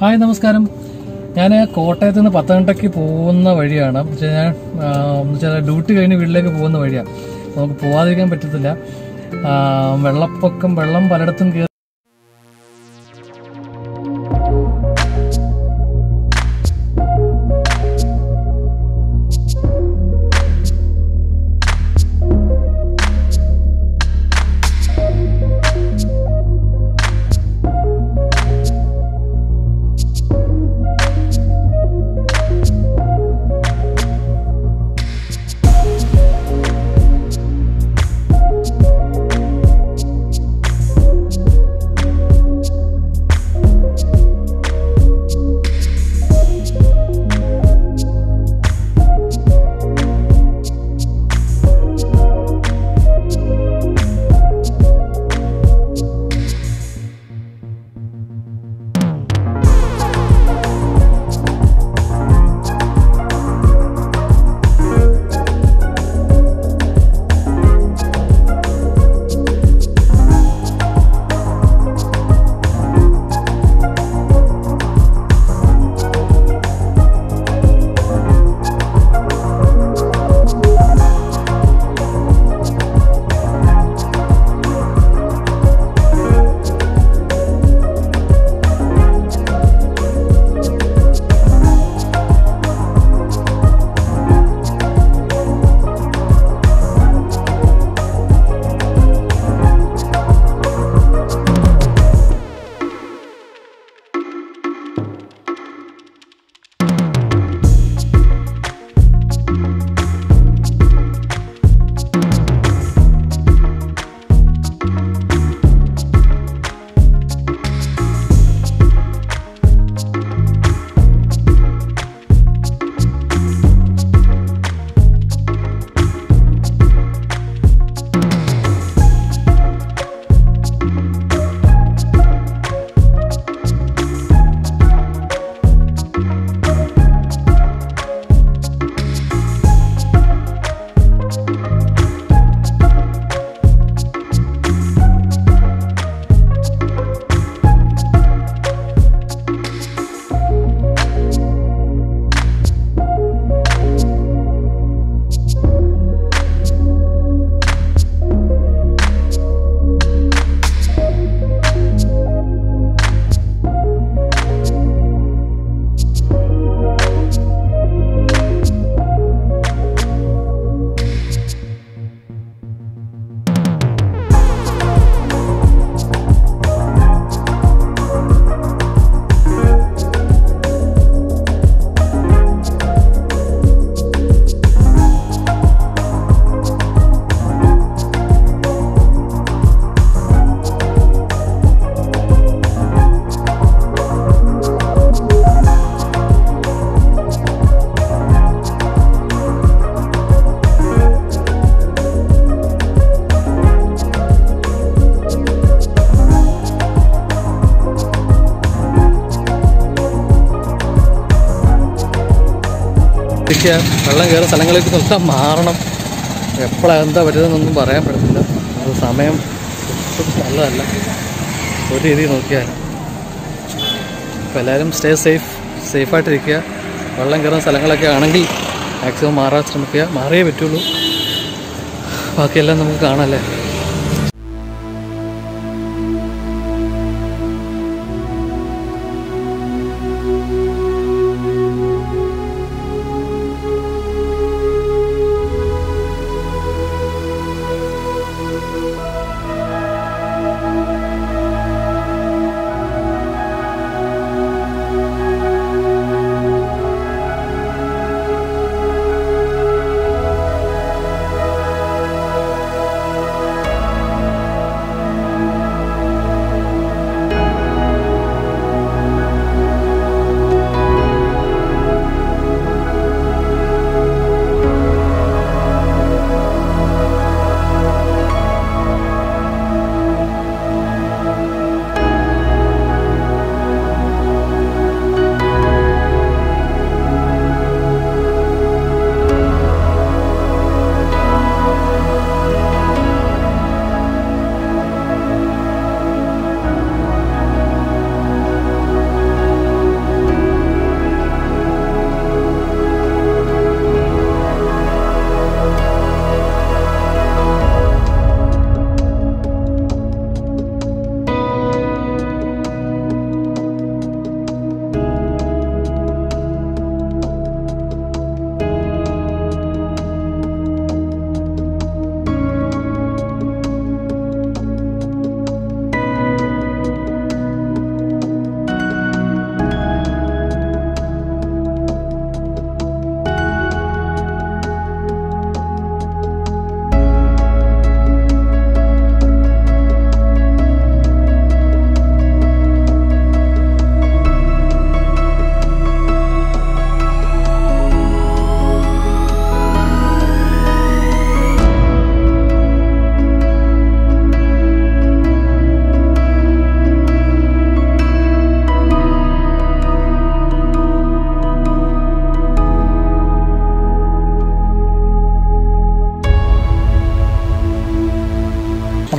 hi നമസ്കാരം ഞാൻ കോട്ടയത്ത് നിന്ന് പത്തനംതിട്ടയ്ക്ക് പോകുന്ന വഴിയാണ് പക്ഷേ ഞാൻ ആ, എന്ന് വെച്ചാൽ ഡ്യൂട്ടി കഴിഞ്ഞ് വീട്ടിലേക്ക് പോകുന്ന വഴിയാണ് നമുക്ക് പോവാതിരിക്കാൻ പറ്റത്തില്ല ആ, വെള്ളപ്പൊക്കം വെള്ളം പലയിടത്തും കയറി ഇരിക്കുക വെള്ളം കയറുന്ന സ്ഥലങ്ങളിലേക്ക് നോക്കാൻ മാറണം എപ്പോഴാണ് എന്താ പറ്റുന്നതെന്നൊന്നും പറയാൻ പറ്റത്തില്ല അത് സമയം ഒട്ടും നല്ലതല്ല ഒരു രീതിയിൽ നോക്കിയാൽ അപ്പോൾ എല്ലാവരും സ്റ്റേ സേഫ് സേഫായിട്ടിരിക്കുക വെള്ളം കയറുന്ന സ്ഥലങ്ങളൊക്കെ ആണെങ്കിൽ മാക്സിമം മാറാൻ ശ്രമിക്കുക മാറിയേ പറ്റുള്ളൂ ബാക്കിയെല്ലാം നമുക്ക് കാണാമല്ലേ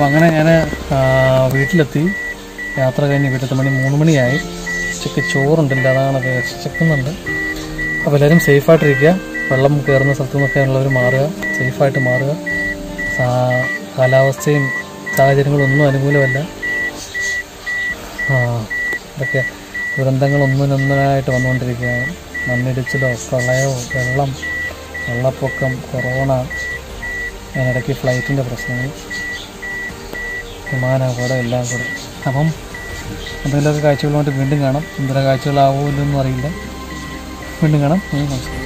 അപ്പോൾ അങ്ങനെ ഞാൻ വീട്ടിലെത്തി യാത്ര കഴിഞ്ഞ് വീട്ടിലത്തെ മണി മൂന്ന് മണിയായി ഉച്ചയ്ക്ക് ചോറുണ്ടില്ല അതാണ് വിശക്കുന്നുണ്ട് അപ്പോൾ എല്ലാവരും സേഫായിട്ടിരിക്കുക വെള്ളം കയറുന്ന സ്ഥലത്തു നിന്നൊക്കെ ഉള്ളവർ മാറുക സേഫായിട്ട് മാറുക സാ- കാലാവസ്ഥയും സാഹചര്യങ്ങളൊന്നും അനുകൂലമല്ല ആ, ഇതൊക്കെ ദുരന്തങ്ങളൊന്നിനൊന്നിനായിട്ട് വന്നുകൊണ്ടിരിക്കുകയാണ് മണ്ണിടിച്ചിലോ പ്രളയമോ വെള്ളം വെള്ളപ്പൊക്കം കൊറോണ അതിനിടയ്ക്ക് ഫ്ലൈറ്റിൻ്റെ പ്രശ്നങ്ങൾ വിമാനാപകടം എല്ലാം കൂടെ അപ്പം എന്തെങ്കിലുമൊക്കെ കാഴ്ചകളുമായിട്ട് വീണ്ടും കാണാം എന്തെങ്കിലും കാഴ്ചകളാവുമല്ലോ എന്നറിയില്ല വീണ്ടും കാണാം നമസ്കാരം